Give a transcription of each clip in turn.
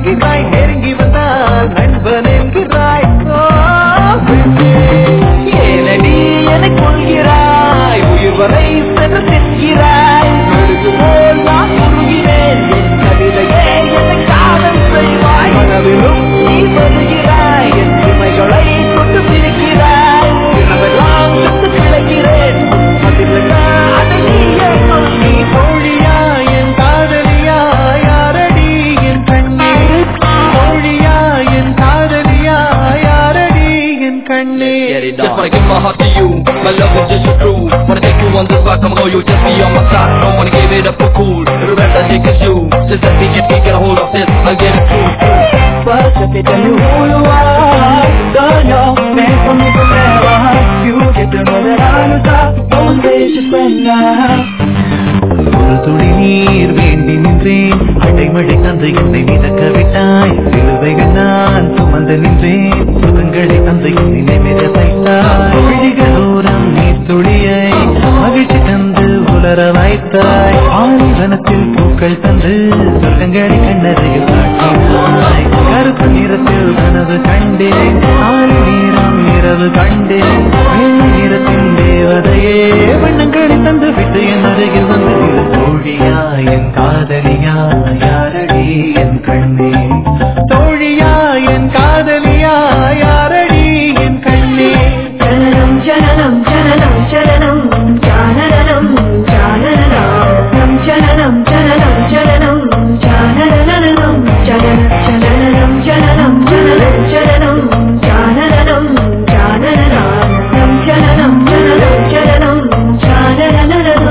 என்கிறாய் நெருங்கி வந்தால் நண்பன் என்கிறாய் ஓ, பெண்ணே. ஏனடி எனக் கொள்கிறாய் உயிர் வரை சென்று செல்கிறாய் மெழுகு போல் நான் உருகிறேன் என் கவிதையே என்னை காதல் செய்வாய் கனவிலும் நீ வருகிறாய் என் சுமைகளை கொண்டு பிரிக்கிறாய் இரவெல்லாம் செத்து கிடக்கிறேன் அதில்லையா அதை நீயே சொல் நீ தோழியா என் காதலியா யாரடி என் கண்ணே தோழியா என் காதலியா யாரடி என் கண்ணே Just wanna give my heart to you, my love is just so true. Wanna take you on the rock, I'm loyal, just be on my side. Don't wanna give it up for cool. The rest I think is you. Just let me get me get a hold of this, I'll get it through. First I tell you who you are Girl, you're meant for me forever You get to know that I'm a top Don't waste your friend ஒரு துளி நீர் வேண்டி நின்றேன் அடைமழை தந்து என்னை மிதக்க விட்டாய் சிலுவைகள் நான் சுமந்து நின்றேன் சுகங்களை தந்து என்னை நிமிர வைத்தாய் விழிகளோரம் நீர் துளியை மகிழ்ச்சி தந்து உலர வைத்தாய் ஆலிவனத்தில் பூக்கள் தந்து சொர்க்கங்களை கண்ணறையில் காட்டினாய் கருப்பு நிறத்தில் கனவு கண்டேன் ஆறு நேரம் இரவு கண்டேன் வெள்ளை நிறத்தின் தேவதையே வண்ணங்களை தந்து விட்டு என் அருகில் வந்து நிறு தோழியா என் காதலியா யாரடி என் கண்ணே தோழியா என் காதலியா யாரடி என் கண்ணே ஜனனம் ஜனனம் ஜனனம் ஜனனம் ஜானனம் ஜனனம் ஜனனம் ஜனனம் ஜானனம் ஜனனம் ஜனனம் ஜனனம் ஜனனம் ஜனனம் ஜானனம் ஜானனம் ஜனனம் ஜனனம் ஜனனம்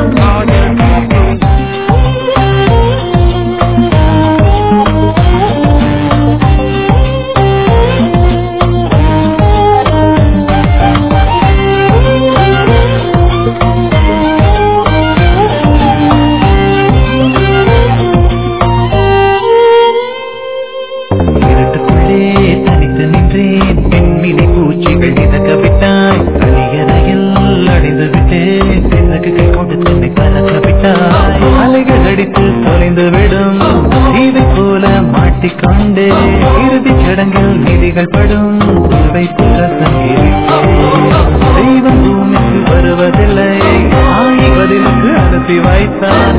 இருட்டுக்குள்ளே தனித்து நின்றேன் பெண்மினை பூச்சிகள் மிதக்க விட்டாய் தனியறையில் அடைந்து விட்டேன் சிறகுகள் கொண்டு தன்னை பறக்க விட்டாய் அலைகள் அடித்து தொலைந்து விடும் இதை போல மாட்டிக்கொண்டே இறுதிச் சடங்கில் நிதிகள் படும் உருவை போல சங்கீரித்தேன் தெய்வம் பூமிக்கு வருவதில்லை ஆகி பதிலுக்கு அனுப்பி வைத்தான்